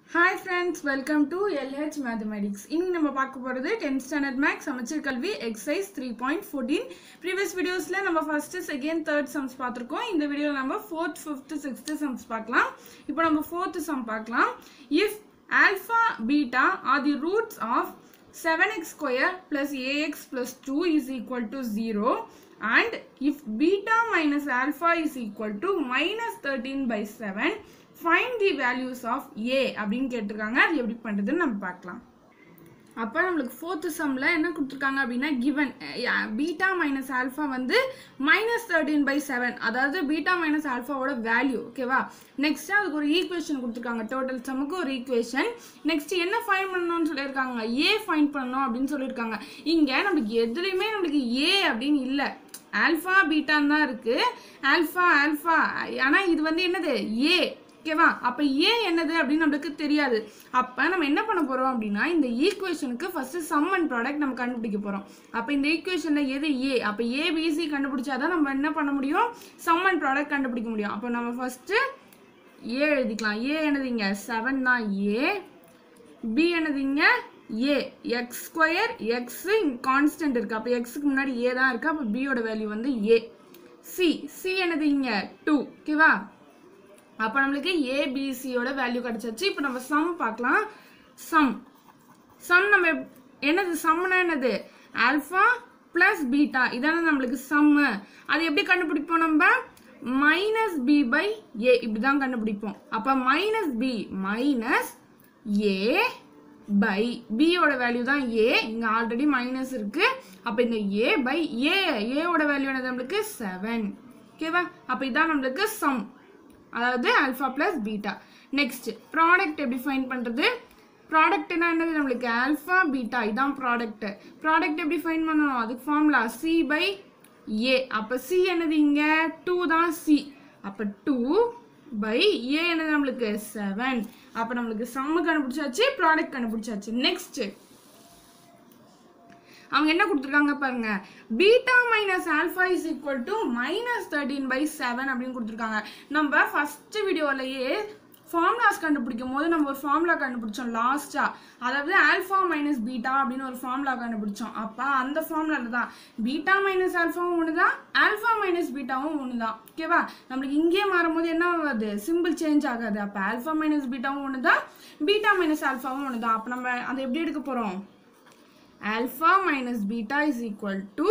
hi friends welcome to LH mathematics இன்னைக்கு நம்ம பார்க்க போகிறது டென்த் ஸ்டாண்டர்ட் மேக்ஸ் சமச்சீர் கல்வி exercise three point fourteen previous வீடியோஸில் நம்ம ஃபஸ்ட்டு செகண்ட் தேர்ட் சம்ஸ் பார்த்துருக்கோம் இந்த வீடியோவில் நம்ம ஃபோர்த் ஃபிஃப்த்து சிக்ஸ்த்து சம்ஸ் பார்க்கலாம் இப்போ நம்ம ஃபோர்த்து சம் பார்க்கலாம் if alpha beta are the roots of 7x square plus ax plus 2 is equal to 0 and if beta minus alpha is equal to minus 13 by 7 find the values of a அப்படின்னு கேட்டிருக்காங்க அது எப்படி பண்ணுறதுன்னு நம்ம பார்க்கலாம் அப்போ நம்மளுக்கு ஃபோர்த்து சம்மில் என்ன கொடுத்துருக்காங்க அப்படின்னா கிவன் பீட்டா மைனஸ் ஆல்ஃபா வந்து மைனஸ் தேர்ட்டீன் பை செவன் அதாவது பீட்டா மைனஸ் ஆல்ஃபாவோட வேல்யூ ஓகேவா நெக்ஸ்ட் அதுக்கு ஒரு ஈக்குவேஷன் கொடுத்துருக்காங்க டோட்டல் சம்முக்கு ஒரு ஈக்குவேஷன் நெக்ஸ்ட் என்ன ஃபைன் பண்ணணும்னு சொல்லியிருக்காங்க ஏ ஃபைன் பண்ணணும் அப்படின்னு சொல்லியிருக்காங்க இங்கே நம்மளுக்கு எதுலேயுமே நம்மளுக்கு ஏ அப்படின்னு இல்லை ஆல்ஃபா பீட்டான்னு தான் இருக்குது ஆல்ஃபா ஆல்ஃபா ஆனால் இது வந்து என்னது ஏ ஓகேவா அப்போ ஏன் என்னது அப்படின்னு நம்மளுக்கு தெரியாது அப்போ நம்ம என்ன பண்ண போகிறோம் அப்படின்னா இந்த ஈக்குவேஷனுக்கு ஃபஸ்ட்டு சம் அண்ட் ப்ராடக்ட் நம்ம கண்டுபிடிக்க போகிறோம் அப்போ இந்த ஈக்குவேஷனில் எது ஏ அப்போ ஏபிசி கண்டுபிடிச்சாதான் நம்ம என்ன பண்ண முடியும் சம் அண்ட் ப்ராடக்ட் கண்டுபிடிக்க முடியும் அப்போ நம்ம ஃபஸ்ட்டு ஏ எழுதிக்கலாம் ஏ என்னதுங்க செவன் தான் ஏ பி என்னதுங்க a x square x constant இருக்குது அப்போ எக்ஸுக்கு முன்னாடி ஏ தான் இருக்குது அப்போ பியோட வேல்யூ வந்து ஏ சி சி என்னதுங்க டூ ஓகேவா அப்போ நம்மளுக்கு ஏபிசியோட வேல்யூ கிடச்சிருச்சு இப்போ நம்ம சம் பார்க்கலாம் சம் சம் நம்ம எப்- என்னது சம்னா என்னது ஆல்ஃபா ப்ளஸ் பீட்டா இதானே நம்மளுக்கு சம்மு அது எப்படி கண்டுபிடிப்போம் நம்ம மைனஸ் பி பை ஏ இப்படி தான் கண்டுபிடிப்போம் அப்போ minus b minus a by பியோட வேல்யூ தான் ஏ இங்கே ஆல்ரெடி மைனஸ் இருக்கு அப்போ இந்த ஏ பை ஏ ஏவோட வேல்யூ என்னது நம்மளுக்கு செவன் ஓகேவா அப்போ இதான் நம்மளுக்கு சம் அதாவது alpha plus beta next product எப்படி ஃபைன் பண்ணுறது ப்ராடக்ட்னா என்னது நம்மளுக்கு ஆல்ஃபா பீட்டா இதான் ப்ராடக்ட் ப்ராடக்ட் எப்படி ஃபைன் பண்ணணும் அதுக்கு ஃபார்முலா சி பை ஏ அப்போ சி என்னது இங்கே டூ தான் சி அப்போ டூ பை ஏ என்னது நம்மளுக்கு செவன் அப்போ நம்மளுக்கு சம்மு கண்டுபிடிச்சாச்சு ப்ராடக்ட் கண்டுபிடிச்சாச்சு நெக்ஸ்ட் அவங்க என்ன கொடுத்துருக்காங்க பாருங்க beta minus alpha is equal to minus thirteen by seven அப்படின்னு கொடுத்துருக்காங்க நம்ம ஃபர்ஸ்ட் வீடியோலயே ஃபார்முலாஸ் கண்டுபிடிக்கும் போது நம்ம ஒரு ஃபார்முலா கண்டுபிடிச்சோம் லாஸ்டா அதாவது ஆல்ஃபா மைனஸ் பீட்டா அப்படின்னு ஒரு ஃபார்முலா கண்டுபிடிச்சோம் அப்போ அந்த ஃபார்முலால தான் பீட்டா மைனஸ் ஆல்ஃபாவும் ஒன்று தான் ஆல்ஃபா மைனஸ் பீட்டாவும் ஒன்று தான் ஓகேவா நம்மளுக்கு இங்கேயே மாறும்போது என்ன ஆகாது சிம்பிள் சேஞ்ச் ஆகாது அப்போ ஆல்ஃபா மைனஸ் பீட்டாவும் ஒன்று தான் பீட்டா மைனஸ் ஆல்ஃபாவும் ஒன்று தான் அப்போ நம்ம அதை எப்படி எடுக்க போகிறோம் alpha minus beta is equal to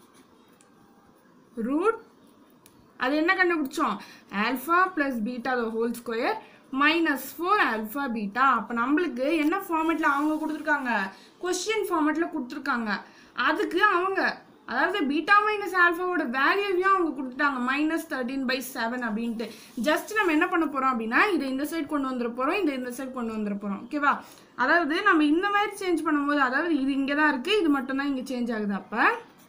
root அது என்ன கண்டுபிடிச்சோம் alpha plus beta the whole square minus four alpha beta அப்போ நம்மளுக்கு என்ன ஃபார்மேட்டில் அவங்க கொடுத்துருக்காங்க கொஸ்டின் ஃபார்மேட்டில் கொடுத்துருக்காங்க அதுக்கு அவங்க அதாவது பீட்டா மைனஸ் ஆல்ஃபாவோட வேல்யூவையும் அவங்க கொடுத்துட்டாங்க மைனஸ் தேர்ட்டீன் பை செவன் அப்படின்ட்டு ஜஸ்ட் நம்ம என்ன பண்ண போகிறோம் அப்படின்னா இதை இந்த சைடு கொண்டு வந்துட போகிறோம் இந்த இந்த சைடு கொண்டு வந்துட போகிறோம் ஓகேவா அதாவது நம்ம இந்த மாதிரி சேஞ்ச் பண்ணும்போது அதாவது இது இங்கே தான் இருக்குது இது மட்டும்தான் இங்கே சேஞ்ச் ஆகுது அப்போ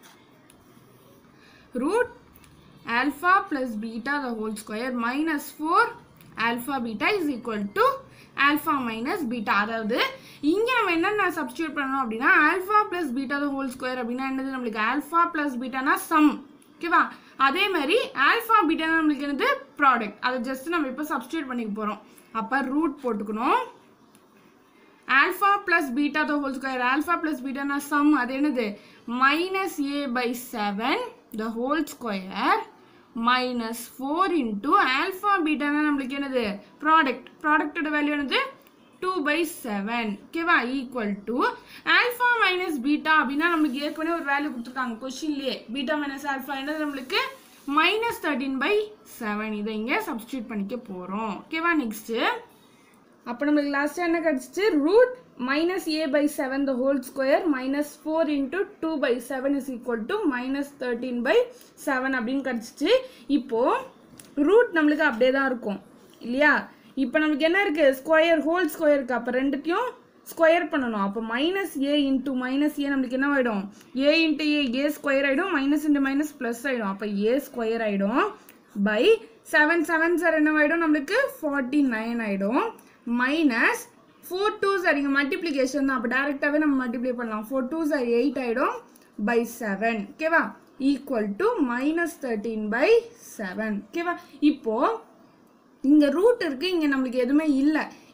root alpha plus beta the whole square minus 4 alpha beta is equal to alpha minus beta அதாவது இங்க நம்ம என்னென்ன சப்ஸ்டியூட் பண்ணணும் அப்படின்னா alpha plus beta the whole square அப்படின்னா என்னது நம்மளுக்கு alpha plus betaனா sum ஓகேவா அதே மாதிரி alpha beta நம்மளுக்கு என்னது ப்ராடக்ட் அதை ஜஸ்ட் நம்ம இப்போ சப்ஸ்டியூட் பண்ணிக்க போறோம் அப்போ ரூட் போட்டுக்கணும் alpha plus beta the whole square alpha plus பீட்டானா சம் அது என்னது minus a by seven the whole square minus four into alpha பீட்டானா நம்மளுக்கு என்னது ப்ராடக்ட் ப்ராடக்டோட வேல்யூ என்னது டூ பை செவன் ஓகேவா equal to alpha minus beta அப்படின்னா நம்மளுக்கு ஏற்கனவே ஒரு வேல்யூ கொடுத்துருக்காங்க கொஷின்லேயே பீட்டா மைனஸ் ஆல்ஃபா என்னது நம்மளுக்கு மைனஸ் தேர்ட்டின் பை செவன் இதை இங்கே சப்ஸ்டியூட் பண்ணிக்க போகிறோம் ஓகேவா நெக்ஸ்ட்டு அப்போ நம்மளுக்கு லாஸ்ட்டாக என்ன கிடச்சிச்சு root minus a by seven the whole square minus four into two by seven is equal to minus thirteen by seven அப்படின்னு கிடச்சிச்சு இப்போது ரூட் நம்மளுக்கு அப்படியே தான் இருக்கும் இல்லையா இப்போ நமக்கு என்ன இருக்குது ஸ்கொயர் ஹோல் ஸ்கொயர் இருக்குது அப்போ ரெண்டுத்தையும் ஸ்கொயர் பண்ணணும் அப்போ minus a into minus a நம்மளுக்கு என்ன ஆகிடும் a into a a square ஆகிடும் மைனஸ் இன்ட்டு மைனஸ் ப்ளஸ் ஆகிடும் அப்போ ஏ ஸ்கொயர் ஆகிடும் பை செவன் செவன் சார் என்ன ஆகிடும் நம்மளுக்கு ஃபார்ட்டி நைன் ஆகிடும் மைனஸ் ஃபோர் டூ சார் இங்கே மல்டிப்ளிகேஷன் தான் அப்போ டேரெக்டாகவே நம்ம மல்டிப்ளை பண்ணலாம் ஃபோர் டூ சார் எயிட் ஆகிடும் பை செவன் ஓகேவா equal to minus thirteen by seven ஓகேவா இப்போது இங்கே ரூட் இருக்குது இங்கே நம்மளுக்கு எதுவுமே இல்லை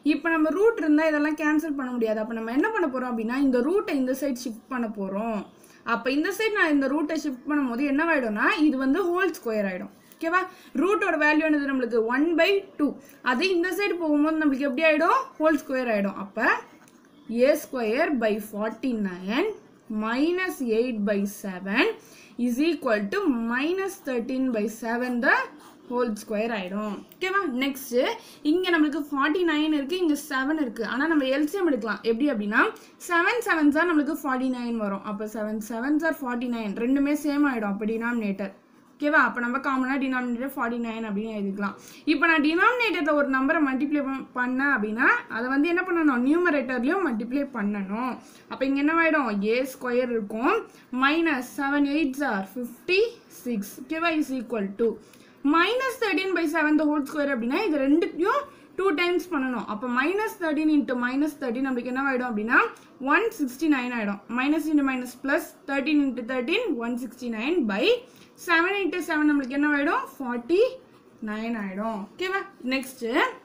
இப்போ நம்ம ரூட் இருந்தால் இதெல்லாம் கேன்சல் பண்ண முடியாது அப்போ நம்ம என்ன பண்ண போகிறோம் அப்படின்னா இந்த ரூட்டை இந்த சைடு ஷிஃப்ட் பண்ண போகிறோம் அப்போ இந்த சைடு நான் இந்த ரூட்டை ஷிஃப்ட் பண்ணும்போது என்னவாயிடும்னா இது வந்து ஹோல் ஸ்கொயர் ஆகிடும் ஓகேவா ரூட்டோட வேல்யூ என்னது நம்மளுக்கு ஒன் பை டூ அதே இந்த சைடு போகும்போது நம்மளுக்கு எப்படி ஆகிடும் ஹோல் ஸ்கொயர் ஆகிடும் அப்போ a square by forty nine minus eight by seven is equal to minus thirteen by seven the whole square ஆகிடும் ஓகேவா நெக்ஸ்ட்டு இங்கே நம்மளுக்கு ஃபார்ட்டி நைன் இருக்குது இங்கே செவன் இருக்குது ஆனால் நம்ம எல்சிஎம் எடுக்கலாம் எப்படி அப்படின்னா செவன் செவன் சார் நம்மளுக்கு ஃபார்ட்டி நைன் வரும் அப்போ செவன் செவன் சார் ஃபார்ட்டி நைன் ரெண்டுமே சேம் ஆகிடும் அப்போ டினாமினேட்டர் ஓகேவா அப்போ நம்ம காமனாக டினாமினேட்டர் ஃபார்ட்டி நைன் அப்படின்னு எழுதிக்கலாம் இப்போ நான் டினாமினேட்டரில் ஒரு நம்பரை மல்டிப்ளை பண்ணேன் அப்படின்னா அதை வந்து என்ன பண்ணணும் நியூமரேட்டர்லையும் மல்டிப்ளை பண்ணணும் அப்போ இங்கே என்னவாயிடும் ஏ ஸ்கொயர் இருக்கும் minus seven eight are fifty six ஓகேவா is equal to minus thirteen by seven the whole square அப்படின்னா இது ரெண்டுத்தையும் டூ டைம்ஸ் பண்ணணும் அப்போ minus thirteen into minus thirteen நம்மளுக்கு என்ன ஆகிடும் அப்படின்னா ஒன் சிக்ஸ்டி நைன் ஆகிடும் minus into minus plus thirteen into thirteen one sixty nine by seven into seven நம்மளுக்கு என்ன ஆகிடும் ஃபார்ட்டி நைன் ஆகிடும் ஓகேவா next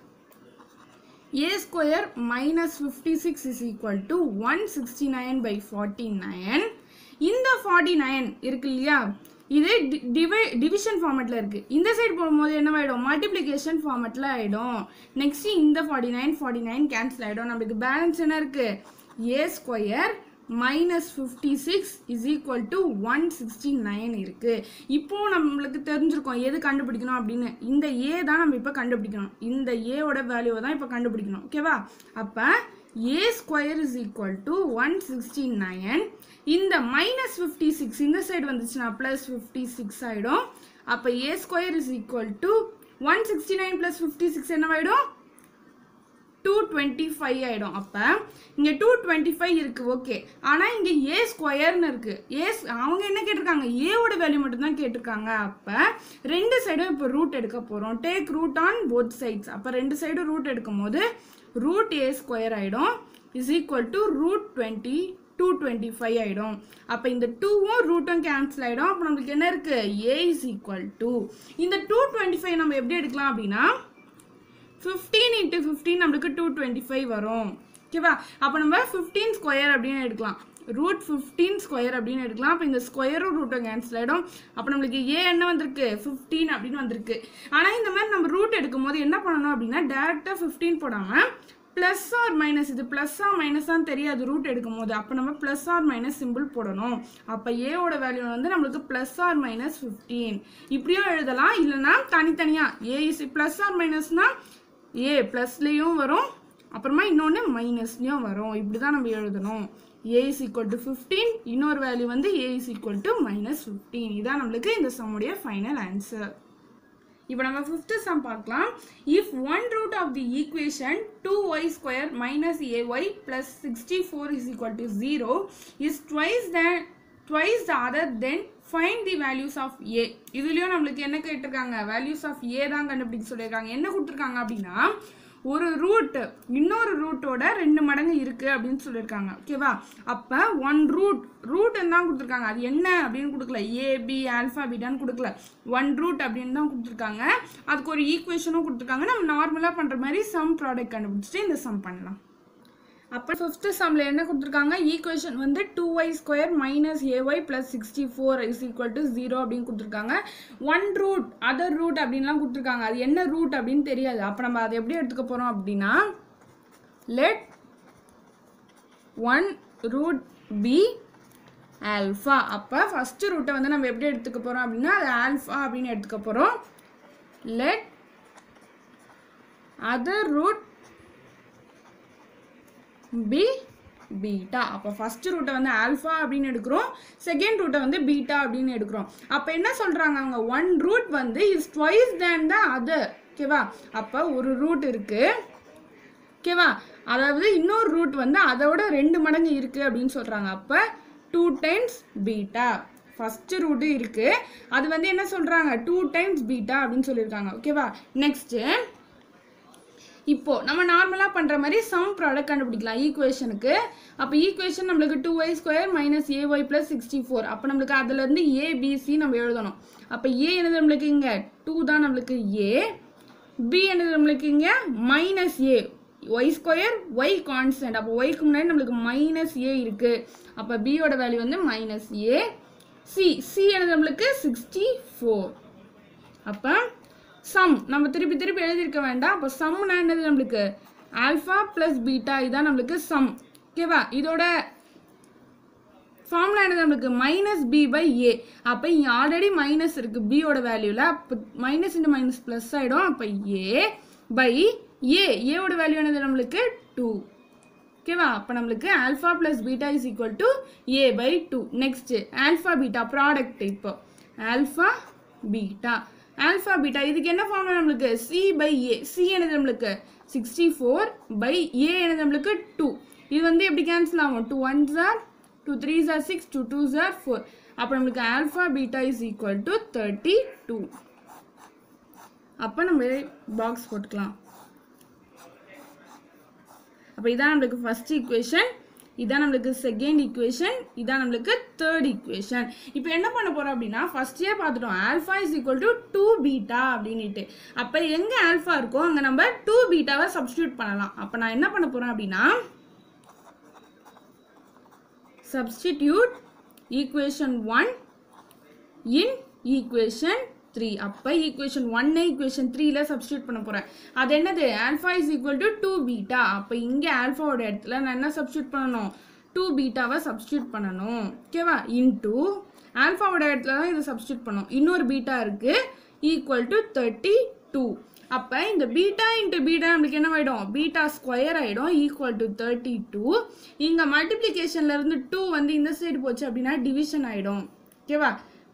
a square minus fifty six is equal to one sixty nine by forty nine இந்த forty nine இருக்கு இல்லையா இது டிவை division ஃபார்மெட்டில் இருக்குது இந்த சைடு போகும்போது என்னவாயிடும் மல்டிப்ளிகேஷன் ஃபார்மெட்டில் ஆகிடும் நெக்ஸ்ட் இந்த forty nine forty nine cancel ஆகிடும் நம்மளுக்கு பேலன்ஸ் என்ன இருக்குது a square minus fifty six is equal to one sixty nine இருக்குது இப்போ நம்மளுக்கு தெரிஞ்சிருக்கோம் எது கண்டுபிடிக்கணும் அப்படின்னு இந்த ஏ தான் நம்ம இப்போ கண்டுபிடிக்கணும் இந்த ஏவோட வேல்யூவை தான் இப்போ கண்டுபிடிக்கணும் ஓகேவா அப்போ a square is equal to one sixty nine இந்த மைனஸ் ஃபிஃப்டி சிக்ஸ் இந்த சைடு வந்துச்சுன்னா ப்ளஸ் ஃபிஃப்டி சிக்ஸ் ஆகிடும் அப்போ a square is equal to one sixty nine plus fifty six என்னவாயிடும் டூ டுவெண்ட்டி ஃபைவ் ஆகிடும் அப்போ இங்கே டூ டுவெண்ட்டி ஃபைவ் இருக்குது ஓகே ஆனால் இங்கே ஏ ஸ்கொயர்னு இருக்குது ஏ அவங்க என்ன கேட்டிருக்காங்க ஏவோட வேல்யூ மட்டும்தான் கேட்டிருக்காங்க அப்போ ரெண்டு சைடும் இப்போ ரூட் எடுக்க போகிறோம் take root on both sides அப்போ ரெண்டு சைடும் ரூட் எடுக்கும் போது ரூட் ஏ ஸ்கொயர் ஆகிடும் is equal to root twenty two twenty five ஆகிடும் அப்போ இந்த டூவும் ரூட்டும் கேன்சல் ஆகிடும் அப்போ நம்மளுக்கு என்ன இருக்குது ஏ இஸ் ஈக்குவல் டு இந்த டூ டுவெண்ட்டி ஃபைவ் நம்ம எப்படி எடுக்கலாம் அப்படின்னா ஃபிஃப்டீன் இன்ட்டு ஃபிஃப்டீன் நம்மளுக்கு டூ டுவெண்ட்டி ஃபைவ் வரும் ஓகேவா அப்போ நம்ம ஃபிஃப்டீன் ஸ்கொயர் அப்படின்னு எடுக்கலாம் ரூட் ஃபிஃப்டீன் ஸ்கொயர் அப்படின்னு எடுக்கலாம் அப்போ இந்த ஸ்கொயரும் ரூட்டும் கேன்சல் ஆகிடும் அப்போ நம்மளுக்கு ஏ என்ன வந்திருக்கு ஃபிஃப்டீன் அப்படின்னு வந்திருக்கு ஆனால் இந்த மாதிரி நம்ம ரூட் எடுக்கும் போது என்ன பண்ணணும் அப்படின்னா டேரெக்டாக ஃபிஃப்டீன் போடாமல் ப்ளஸ் ஆர் மைனஸ் இது ப்ளஸ்ஸா மைனஸான்னு தெரியாது ரூட் எடுக்கும் போது அப்போ நம்ம ப்ளஸ் ஆர் மைனஸ் சிம்பிள் போடணும் அப்போ ஏவோட வேல்யூ வந்து நம்மளுக்கு ப்ளஸ் ஆர் மைனஸ் ஃபிஃப்டீன் இப்படியும் எழுதலாம் இல்லைன்னா தனித்தனியாக ஏ இஸ் ப்ளஸ் ஆர் மைனஸ்னால் ஏ ப்ளஸ்லேயும் வரும் அப்புறமா இன்னொன்று மைனஸ்லேயும் வரும் இப்படி தான் நம்ம எழுதணும் a is equal to fifteen இன்னொரு வேல்யூ வந்து a is equal to minus fifteen இதான் நம்மளுக்கு இந்த சம்முடைய ஃபைனல் ஆன்சர் இப்போ நம்ம ஃபிஃப்த் சம் பார்க்கலாம் if one root of the equation two y square minus a y plus sixty four is equal to zero is twice than twice the other then find the values of a இதுலேயும் நம்மளுக்கு என்ன கேட்டிருக்காங்க values of ஏ தான் கண்டுபிடிக்க சொல்லியிருக்காங்க என்ன கொடுத்துருக்காங்க அப்படின்னா ஒரு ரூட் இன்னொரு ரூட்டோட ரெண்டு மடங்கு இருக்குது அப்படின்னு சொல்லியிருக்காங்க ஓகேவா அப்போ ஒன் ரூட் ரூட் தான் கொடுத்துருக்காங்க அது என்ன அப்படின்னு கொடுக்கல ஏபி ஆல்ஃபா பீட்டான்னு கொடுக்கல ஒன் ரூட் அப்படின்னு தான் கொடுத்துருக்காங்க அதுக்கு ஒரு ஈக்குவேஷனும் கொடுத்துருக்காங்க நம்ம நார்மலாக பண்ணுற மாதிரி சம் ப்ராடக்ட் கண்டுபிடிச்சிட்டு இந்த சம் பண்ணலாம் அப்போ ஃபிஃப்த்து சம்மில் என்ன கொடுத்துருக்காங்க ஈக்குவேஷன் வந்து two y square minus a y plus sixty four is equal to zero அப்படின்னு கொடுத்துருக்காங்க ஒன் ரூட் அதர் ரூட் அப்படின்லாம் கொடுத்துருக்காங்க அது என்ன ரூட் அப்படின்னு தெரியாது அப்போ நம்ம அதை எப்படி எடுத்துக்க போகிறோம் அப்படின்னா let one root be alpha அப்போ ஃபஸ்ட்டு ரூட்டை வந்து நம்ம எப்படி எடுத்துக்க போகிறோம் அப்படின்னா அது ஆல்ஃபா அப்படின்னு எடுத்துக்க போகிறோம் let other root be beta அப்போ ஃபஸ்ட்டு ரூட்டை வந்து ஆல்ஃபா அப்படின்னு எடுக்கிறோம் செகண்ட் ரூட்டை வந்து பீட்டா அப்படின்னு எடுக்கிறோம் அப்போ என்ன சொல்கிறாங்க அவங்க ஒன் ரூட் வந்து is twice than the other ஓகேவா அப்போ ஒரு ரூட் இருக்குது ஓகேவா அதாவது இன்னொரு ரூட் வந்து அதோட ரெண்டு மடங்கு இருக்குது அப்படின்னு சொல்கிறாங்க அப்போ two times beta first root இருக்குது அது வந்து என்ன சொல்கிறாங்க டூ டைம்ஸ் பீட்டா அப்படின்னு சொல்லியிருக்காங்க ஓகேவா நெக்ஸ்ட்டு இப்போ நம்ம நார்மலாக பண்ணுற மாதிரி சம் ப்ராடக்ட் கண்டுபிடிக்கலாம் ஈக்குவேஷனுக்கு அப்போ ஈக்குவேஷன் நம்மளுக்கு two y square minus a y plus sixty four அப்போ நம்மளுக்கு அதுலேருந்து ஏபிசி நம்ம எழுதணும் அப்போ ஏ என்னது நம்மளுக்கு இங்கே டூ தான் நம்மளுக்கு ஏ பி என்னது நம்மளுக்கு இங்கே minus a y square y constant அப்போ ஒய்க்கு முன்னாடி நம்மளுக்கு மைனஸ் ஏ இருக்கு அப்போ பியோட வேல்யூ வந்து மைனஸ் ஏ சி சி என்னது நம்மளுக்கு சிக்ஸ்டி ஃபோர் அப்போ சம் நம்ம திருப்பி திருப்பி எழுதியிருக்க வேண்டாம் அப்போ சம்னா என்னது நம்மளுக்கு ஆல்ஃபா ப்ளஸ் பீட்டா இதான் நம்மளுக்கு சம் ஓகேவா இதோட ஃபார்முலா என்னது நம்மளுக்கு மைனஸ் பி பை ஏ அப்போ இங்கே ஆல்ரெடி மைனஸ் இருக்கு பியோட வேல்யூவில் அப்போ மைனஸ் இன்ட்டு மைனஸ் ப்ளஸ் ஆகிடும் அப்போ ஏ பை ஏ ஏவோட வேல்யூ என்னது நம்மளுக்கு டூ ஓகேவா அப்போ நம்மளுக்கு alpha plus beta is equal to a by two next alpha beta product இப்போ ஆல்ஃபா பீட்டா ஆல்ஃபா பீட்டா இதுக்கு என்ன ஃபார்முலா நம்மளுக்கு சி பை ஏ சி என்னது நம்மளுக்கு சிக்ஸ்டி ஃபோர் பை ஏ என்னது நம்மளுக்கு டூ இது வந்து எப்படி கேன்சல் ஆகும் டூ ஒன் ஜார் டூ த்ரீ ஜார் சிக்ஸ் டூ டூ ஜார் ஃபோர் அப்போ நம்மளுக்கு alpha beta is equal to thirty two அப்போ நம்ம பாக்ஸ் போட்டுக்கலாம் அப்போ இதான் நம்மளுக்கு ஃபர்ஸ்ட் ஈக்குவேஷன் இதான் நம்மளுக்கு செகண்ட் ஈக்குவேஷன் இதான் நம்மளுக்கு தேர்ட் ஈக்குவேஷன் இப்போ என்ன பண்ண போறோம் அப்படின்னா ஃபர்ஸ்டே பார்த்துட்டோம் alpha is equal to two beta அப்படின்ட்டு அப்போ எங்கே ஆல்ஃபா இருக்கோ அங்கே நம்ம டூ பீட்டாவை சப்ஸ்டியூட் பண்ணலாம் அப்போ நான் என்ன பண்ண போறேன் அப்படின்னா substitute equation 1 in equation 3 அப்போ equation 1 equation 3 ல substitute பண்ண போறேன் அது என்னது alpha is equal to 2 beta அப்போ இங்க ஆல்ஃபாவோட இடத்துல நான் என்ன substitute பண்ணணும் 2 பீட்டாவை substitute பண்ணணும் ஓகேவா இன்டூ ஆல்ஃபாவோட இடத்துல தான் இதை substitute பண்ணணும் இன்னொரு பீட்டா இருக்கு ஈக்குவல் டு தேர்ட்டி டூ அப்போ இந்த பீட்டா இன்ட்டு பீட்டா நம்மளுக்கு என்ன ஆகிடும் பீட்டா ஸ்கொயர் ஆகிடும் ஈக்குவல் டு தேர்ட்டி டூ இங்கே மல்டிப்ளிகேஷன்ல இருந்து டூ வந்து இந்த சைடு போச்சு அப்படின்னா டிவிஷன் ஆகிடும் ஓகேவா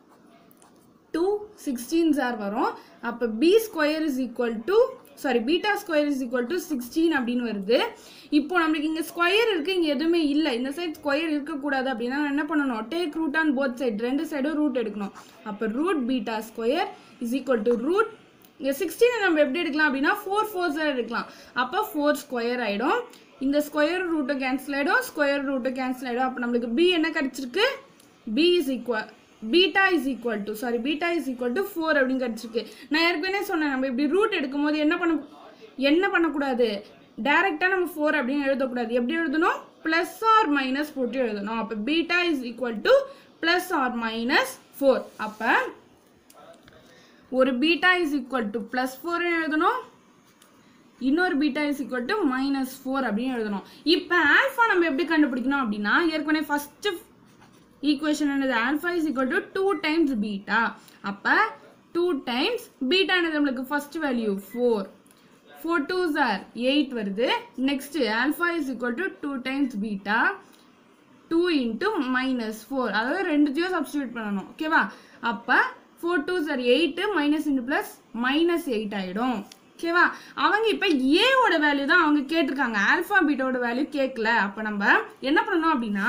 டூ சிக்ஸ்டீன் சார் வரும் அப்போ b square is equal to sorry beta square is equal to sixteen அப்படின்னு வருது இப்போ நம்மளுக்கு இங்கே ஸ்கொயர் இருக்குது இங்கே எதுவுமே இல்லை இந்த சைடு ஸ்கொயர் இருக்கக்கூடாது அப்படின்னா நான் என்ன பண்ணணும் take root on both side ரெண்டு சைடும் ரூட் எடுக்கணும் அப்போ root beta square is equal to root இங்கே சிக்ஸ்டீனை நம்ம எப்படி எடுக்கலாம் அப்படின்னா ஃபோர் ஃபோர் சார் எடுக்கலாம் அப்போ ஃபோர் ஸ்கொயர் ஆகிடும் இந்த ஸ்கொயர் ரூட்டை கேன்சல் ஆகிடும் ஸ்கொயர் ரூட்டை கேன்சல் ஆகிடும் அப்போ நம்மளுக்கு பி என்ன கிடச்சிருக்கு b is equal beta is equal to sorry beta is equal to four அப்படின்னு கிடச்சிருக்கு நான் ஏற்கனவே சொன்னேன் நம்ம இப்படி ரூட் எடுக்கும்போது என்ன பண்ண என்ன பண்ணக்கூடாது டைரெக்டாக நம்ம ஃபோர் அப்படின்னு எழுதக்கூடாது எப்படி எழுதணும் ப்ளஸ் ஆர் மைனஸ் போட்டு எழுதணும் அப்போ beta is equal to plus or minus four அப்போ ஒரு beta is equal to plus ஃபோர்னு எழுதணும் இன்னொரு beta is equal to minus four அப்படின்னு எழுதணும் இப்போ ஆல்ஃபா நம்ம எப்படி கண்டுபிடிக்கணும் அப்படின்னா ஏற்கனவே ஃபர்ஸ்ட் ஈக்குவேஷன் என்னது alpha is equal to two times beta அப்போ டூ டைம்ஸ் பீட்டா என்னது நம்மளுக்கு first value four four two sir eight வருது next alpha is equal to two times beta two into minus four அதாவது ரெண்டுத்தையும் substitute பண்ணணும் ஓகேவா அப்போ four two sir eight minus into plus minus eight ஆகிடும் ஓகேவா அவங்க இப்போ ஏவோட வேல்யூ தான் அவங்க கேட்டிருக்காங்க ஆல்ஃபா பீட்டோட வேல்யூ கேட்கல அப்போ நம்ம என்ன பண்ணணும் அப்படின்னா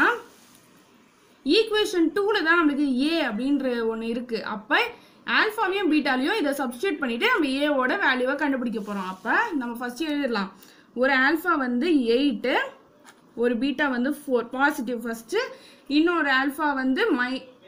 ஈக்குவேஷன் டூவில் தான் நம்மளுக்கு ஏ அப்படின்ற ஒன்று இருக்குது அப்போ ஆல்ஃபாவையும் பீட்டாலையும் இதை சப்ஸ்டியூட் பண்ணிவிட்டு நம்ம ஏவோட வேல்யூவை கண்டுபிடிக்க போகிறோம் அப்போ நம்ம ஃபஸ்ட்டு எழுதிடலாம் ஒரு ஆல்ஃபா வந்து எயிட்டு ஒரு பீட்டா வந்து ஃபோர் பாசிட்டிவ் ஃபஸ்ட்டு இன்னொரு ஆல்ஃபா வந்து மை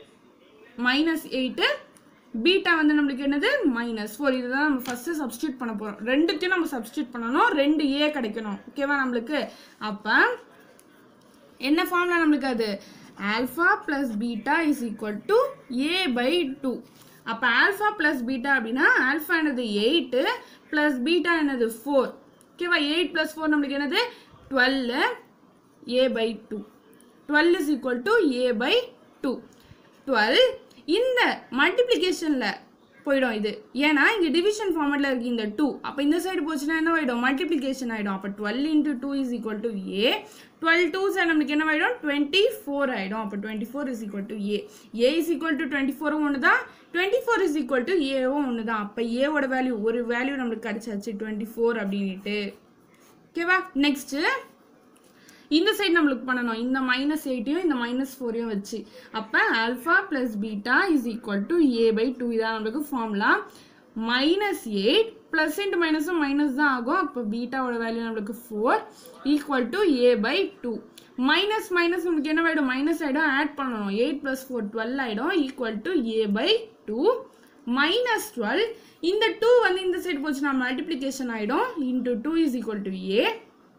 மைனஸ் எயிட்டு பீட்டா வந்து நம்மளுக்கு என்னது மைனஸ் ஃபோர் இதுதான் நம்ம ஃபஸ்ட்டு சப்ஸ்டியூட் பண்ண போகிறோம் ரெண்டுத்தையும் நம்ம சப்ஸ்டியூட் பண்ணணும் ரெண்டு ஏ கிடைக்கணும் ஓகேவா நம்மளுக்கு அப்போ என்ன ஃபார்ம்ல நம்மளுக்கு அது alpha plus beta is equal to a by two அப்போ ஆல்ஃபா ப்ளஸ் பீட்டா அப்படின்னா ஆல்ஃபா என்னது எயிட்டு ப்ளஸ் பீட்டா என்னது ஃபோர் ஓகேவா எயிட் ப்ளஸ் ஃபோர் நம்மளுக்கு என்னது twelve a by two twelve is equal to a by two twelve இந்த மல்டிப்ளிகேஷனில் போயிடும் இது ஏன்னா இங்கே டிவிஷன் ஃபார்மேட்டில் இருக்கு இந்த டூ அப்போ இந்த சைடு போச்சுன்னா என்ன ஆகிடும் மல்டிப்ளிகேஷன் ஆகிடும் அப்போ twelve into two is equal to a twelve two sir நம்மளுக்கு என்ன ஆகிடும் டுவெண்ட்டி ஃபோர் ஆகிடும் அப்போ twenty four is equal to a a is equal to twenty ஃபோரும் ஒன்று தான் twenty four is equal to ஏவும் ஒன்று தான் அப்போ ஏவோட வேல்யூ ஒரு வேல்யூ நம்மளுக்கு கிடச்சாச்சு டுவெண்ட்டி ஃபோர் அப்படின்ட்டு ஓகேவா நெக்ஸ்ட்டு இந்த சைடு நம்மளுக்கு பண்ணணும் இந்த மைனஸ் எயிட்டையும் இந்த மைனஸ் ஃபோரையும் வச்சு அப்போ alpha plus beta is equal to a by two இதான் நம்மளுக்கு formula minus eight plus into மைனஸும் மைனஸ் தான் ஆகும் அப்போ பீட்டாவோட வேல்யூ நம்மளுக்கு four equal to a by two minus minus நமக்கு என்ன ஆகிடும் மைனஸ் ஆகிடும் ஆட் பண்ணணும் எயிட் ப்ளஸ் ஃபோர் டுவெல் ஆகிடும் equal to a by two minus twelve இந்த டூ வந்து இந்த சைடு போச்சுன்னா மல்டிப்ளிகேஷன் ஆகிடும் into two is equal to a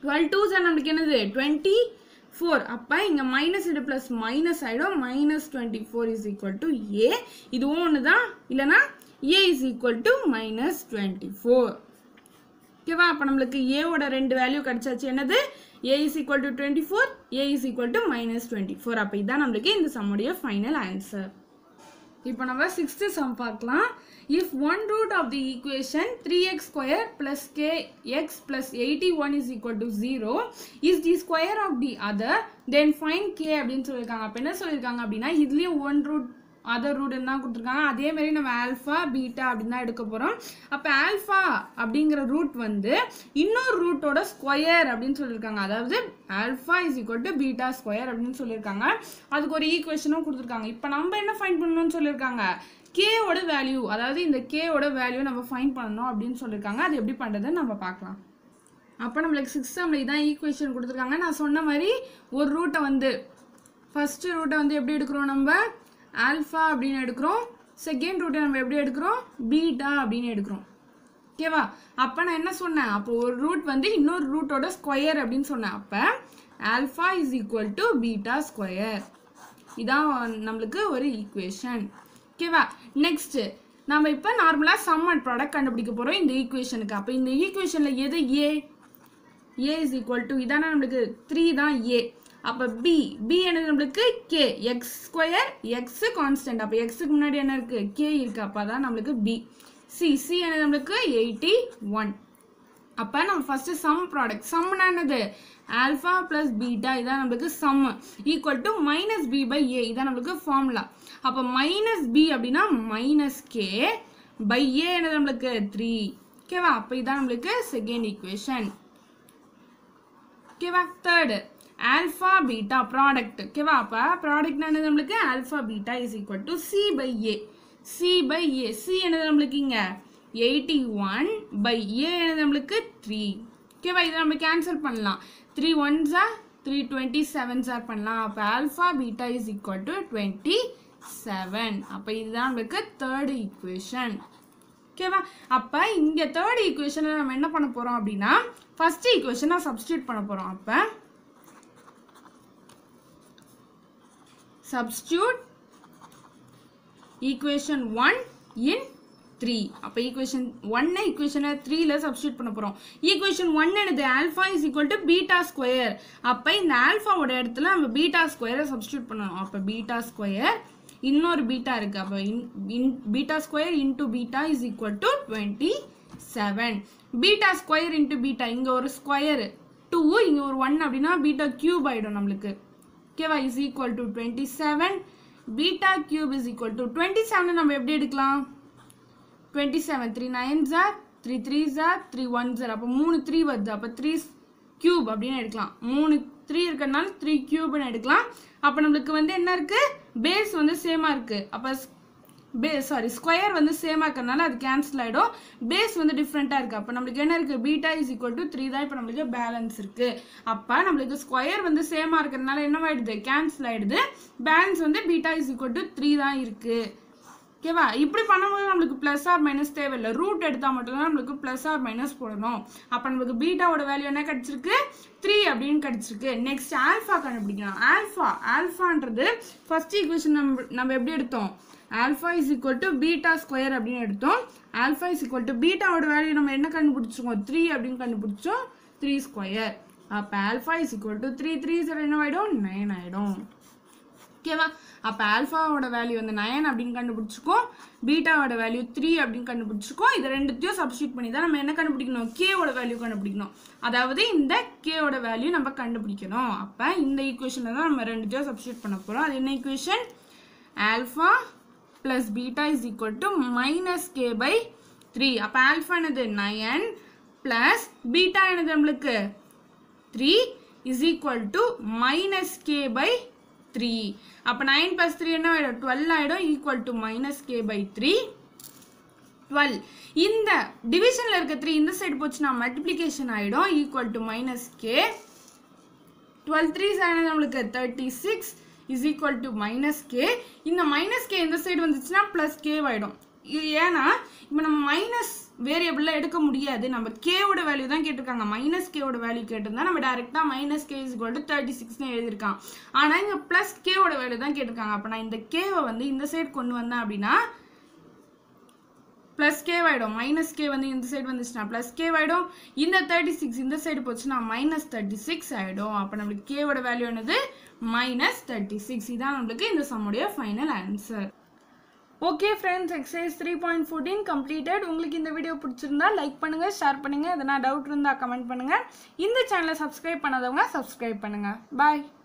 twelve two sir நம்மளுக்கு என்னது டுவெண்ட்டி ஃபோர் அப்போ இங்கே மைனஸ் இது ப்ளஸ் மைனஸ் ஆகிடும் minus twenty four is equal to a இதுவும் ஒன்று தான் இல்லைனா a is equal to minus twenty four ஓகேவா அப்போ நம்மளுக்கு ஏவோட ரெண்டு வேல்யூ கிடைச்சாச்சு என்னது a is equal to twenty four a is equal to minus twenty four அப்போ இதான் நம்மளுக்கு இந்த சம்முடைய ஃபைனல் ஆன்சர் இப்போ நம்ம சிக்ஸ்த்து சம் பார்க்கலாம் if one root of the equation three x square plus k x plus eighty one is equal to zero is the square of the other then find k அப்படின்னு சொல்லியிருக்காங்க அப்போ என்ன சொல்லியிருக்காங்க அப்படின்னா இதுலேயும் ஒன் ரூட் அதர் ரூட்னு தான் கொடுத்துருக்காங்க அதே மாதிரி நம்ம ஆல்ஃபா பீட்டா அப்படின்னு தான் எடுக்க போகிறோம் அப்போ ஆல்ஃபா அப்படிங்கிற ரூட் வந்து இன்னொரு ரூட்டோட ஸ்கொயர் அப்படின்னு சொல்லியிருக்காங்க அதாவது alpha is equal to beta square அப்படின்னு சொல்லியிருக்காங்க அதுக்கு ஒரு ஈக்குவேஷனும் கொடுத்துருக்காங்க இப்போ நம்ம என்ன ஃபைன் பண்ணணும்னு சொல்லியிருக்காங்க கேவோட வேல்யூ அதாவது இந்த கேவோட வேல்யூ நம்ம ஃபைன் பண்ணணும் அப்படின்னு சொல்லியிருக்காங்க அது எப்படி பண்ணுறதுன்னு நம்ம பார்க்கலாம் அப்போ நம்மளுக்கு சிக்ஸ் சம்மில் இதான் ஈக்குவேஷன் கொடுத்துருக்காங்க நான் சொன்ன மாதிரி ஒரு ரூட்டை வந்து ஃபஸ்ட்டு ரூட்டை வந்து எப்படி எடுக்கிறோம் நம்ம ஆல்ஃபா அப்படின்னு எடுக்கிறோம் செகண்ட் ரூட்டை நம்ம எப்படி எடுக்கிறோம் பீட்டா அப்படின்னு எடுக்கிறோம் ஓகேவா அப்போ நான் என்ன சொன்னேன் அப்போ ஒரு ரூட் வந்து இன்னொரு ரூட்டோட ஸ்கொயர் அப்படின்னு சொன்னேன் அப்போ alpha is equal to beta square இதான் நம்மளுக்கு ஒரு ஈக்குவேஷன் ஓகேவா நெக்ஸ்ட் நம்ம இப்போ நார்மலாக சம் அண்ட் ப்ராடக்ட் கண்டுபிடிக்க போகிறோம் இந்த ஈக்குவேஷனுக்கு அப்போ இந்த ஈக்குவேஷனில் எது a a is equal to இதானே நம்மளுக்கு த்ரீ தான் ஏ அப்போ பி பி என்னது நம்மளுக்கு k x square x constant அப்போ எக்ஸுக்கு முன்னாடி என்ன இருக்குது கே இருக்குது அப்போ தான் நம்மளுக்கு பி சி சி என்னது நம்மளுக்கு எயிட்டி ஒன் அப்போ நம்ம ஃபஸ்ட்டு சம் ப்ராடக்ட் சம்னா என்னது ஆல்ஃபா ப்ளஸ் பீட்டா இதான் நம்மளுக்கு sum equal to minus b by a இதான் நம்மளுக்கு ஃபார்முலா அப்போ மைனஸ் பி அப்படின்னா மைனஸ் கே பை ஏ என்னது நம்மளுக்கு த்ரீ ஓகேவா அப்போ இதான் நம்மளுக்கு செகண்ட் ஈக்குவேஷன் ஓகேவா தேர்டு ஆல்ஃபா பீட்டா ப்ராடக்ட் ஓகேவா அப்போ ப்ராடக்ட்னா என்னது நம்மளுக்கு alpha beta is equal to c by a c by a c என்னது நம்மளுக்கு இங்கே எயிட்டி ஒன் பை ஏ என்னது நம்மளுக்கு த்ரீ ஓகேவா இதை நம்ம கேன்சல் பண்ணலாம் த்ரீ ஒன்ஸா த்ரீ டுவெண்ட்டி செவன் சார் பண்ணலாம் அப்போ alpha beta is equal to twenty seven அப்போ இதுதான் நம்மளுக்கு தேர்டு ஈக்குவேஷன் ஓகேவா அப்போ இங்கே தேர்ட் ஈக்குவேஷனில் நம்ம என்ன பண்ண போகிறோம் அப்படின்னா ஃபர்ஸ்ட் ஈக்குவேஷனை சப்ஸ்டியூட் பண்ண போகிறோம் அப்போ substitute equation 1 in 3 அப்போ ஈக்குவேஷன் ஒன்னை ஈக்குவேஷனை த்ரீல சப்ஸ்டியூட் பண்ண போகிறோம் ஈக்குவேஷன் ஒன் என்னது alpha is equal to beta square அப்போ இந்த ஆல்ஃபாவோட இடத்துல நம்ம பீட்டா ஸ்கொயரை சப்ஸ்டியூட் பண்ணணும் அப்போ பீட்டா ஸ்கொயர் இன்னொரு பீட்டா இருக்கு அப்போ in beta square into beta is equal to twenty seven beta square into beta இங்கே ஒரு ஸ்கொயர் டூ இங்கே ஒரு ஒன் அப்படின்னா பீட்டா கியூப் ஆகிடும் நம்மளுக்கு ஓகேவா is equal to twenty seven beta cube is equal to twenty seven நம்ம எப்படி எடுக்கலாம் டுவெண்ட்டி செவன் த்ரீ நைன் ஜார் த்ரீ த்ரீ ஜார் த்ரீ ஒன் ஜார் அப்போ மூணு த்ரீ வருது அப்போ த்ரீ கியூப் அப்படின்னு எடுக்கலாம் மூணு த்ரீ இருக்கிறதுனால த்ரீ கியூப்னு எடுக்கலாம் அப்போ நம்மளுக்கு வந்து என்ன இருக்குது பேஸ் வந்து சேமாக இருக்குது அப்போ பே சாரி ஸ்கொயர் வந்து சேமாக இருக்கிறதுனால அது கேன்சல் ஆகிடும் பேஸ் வந்து டிஃப்ரெண்ட்டாக இருக்குது அப்போ நம்மளுக்கு என்ன இருக்குது beta is equal to three தான் இப்போ நம்மளுக்கு பேலன்ஸ் இருக்குது அப்போ நம்மளுக்கு ஸ்கொயர் வந்து சேமாக இருக்கிறதுனால என்னவாயிடுது கேன்சல் ஆகிடுது பேலன்ஸ் வந்து beta is equal to three தான் இருக்குது ஓகேவா இப்படி பண்ணும்போது நம்மளுக்கு ப்ளஸ் ஆர் மைனஸ் தேவையில்லை ரூட் எடுத்தால் மட்டும்தான் நம்மளுக்கு ப்ளஸ் ஆர் மைனஸ் போடணும் அப்போ நம்மளுக்கு பீட்டாவோட வேல்யூ என்ன கிடச்சிருக்கு த்ரீ அப்படின்னு கிடச்சிருக்கு நெக்ஸ்ட் ஆல்ஃபா கண்டுபிடிக்கலாம் ஆல்ஃபா ஆல்ஃபான்றது ஃபர்ஸ்ட் ஈக்குவேஷன் நம்ம நம்ம எப்படி எடுத்தோம் alpha is equal to beta square அப்படின்னு எடுத்தோம் ஆல்ஃபா இஸ் ஈக்குவல் டு பீட்டாவோட வேல்யூ நம்ம என்ன கண்டுபிடிச்சிருக்கோம் த்ரீ அப்படின்னு கண்டுபிடிச்சோம் த்ரீ ஸ்கொயர் அப்போ alpha is equal to three three sir என்ன ஆகிடும் நைன் ஆகிடும் ஓகேவா அப்போ ஆல்ஃபாவோட வேல்யூ வந்து நயன் அப்படின்னு கண்டுபிடிச்சிருக்கோம் பீட்டாவோட வேல்யூ த்ரீ அப்படின்னு கண்டுபிடிச்சிருக்கோம் இது ரெண்டுத்தையும் சப்ஸ்டியூட் பண்ணி தான் நம்ம என்ன கண்டுபிடிக்கணும் கேவோட வேல்யூ கண்டுபிடிக்கணும் அதாவது இந்த கேவோட வேல்யூ நம்ம கண்டுபிடிக்கணும் அப்போ இந்த ஈக்குவேஷனில் தான் நம்ம ரெண்டுத்தையும் சப்ஸ்டியூட் பண்ண போகிறோம் அது என்ன equation alpha plus beta is equal to minus k by three அப்போ ஆல்ஃபா என்னது நயன் ப்ளஸ் பீட்டா என்னது நம்மளுக்கு three is equal to minus k by three அப்போ நைன் ப்ளஸ் த்ரீ என்ன ஆகிடும் டுவெல் ஆகிடும் equal to minus k by three twelve இந்த டிவிஷனில் இருக்க த்ரீ இந்த சைடு போச்சுன்னா மல்டிப்ளிகேஷன் ஆகிடும் equal to minus k twelve three ஆனது நம்மளுக்கு thirty six is equal to minus k இந்த மைனஸ் கே இந்த சைடு வந்துச்சுன்னா ப்ளஸ் கே ஆகிடும் இது ஏன்னா இப்போ நம்ம மைனஸ் வேரியபிளில் எடுக்க முடியாது நம்ம கேவோட வேல்யூ தான் கேட்டிருக்காங்க மைனஸ் கேவோட வேல்யூ கேட்டிருந்தா நம்ம டேரெக்டாக minus k is to thirty சிக்ஸ்னு எழுதியிருக்கான் ஆனால் இங்கே ப்ளஸ் கேவோட வேல்யூ தான் கேட்டிருக்காங்க அப்போ நான் இந்த கேவை வந்து இந்த சைடு கொண்டு வந்தேன் அப்படின்னா ப்ளஸ் கேவாயிடும் மைனஸ் கே வந்து இந்த சைடு வந்துச்சுன்னா ப்ளஸ் கேவாயிடும் இந்த தேர்ட்டி சிக்ஸ் இந்த சைடு போச்சுன்னா மைனஸ் தேர்ட்டி சிக்ஸ் ஆகிடும் அப்போ நம்மளுக்கு கேவோட வேல்யூ என்னது மைனஸ் தேர்ட்டி சிக்ஸ் இதான் நம்மளுக்கு இந்த சம்முடைய final answer okay friends exercise three point fourteen completed உங்களுக்கு இந்த வீடியோ பிடிச்சிருந்தா லைக் பண்ணுங்கள் ஷேர் பண்ணுங்கள் எதனா டவுட் இருந்தால் கமெண்ட் பண்ணுங்கள் இந்த சேனலை சப்ஸ்கிரைப் பண்ணாதவங்க சப்ஸ்கிரைப் பண்ணுங்கள் பாய்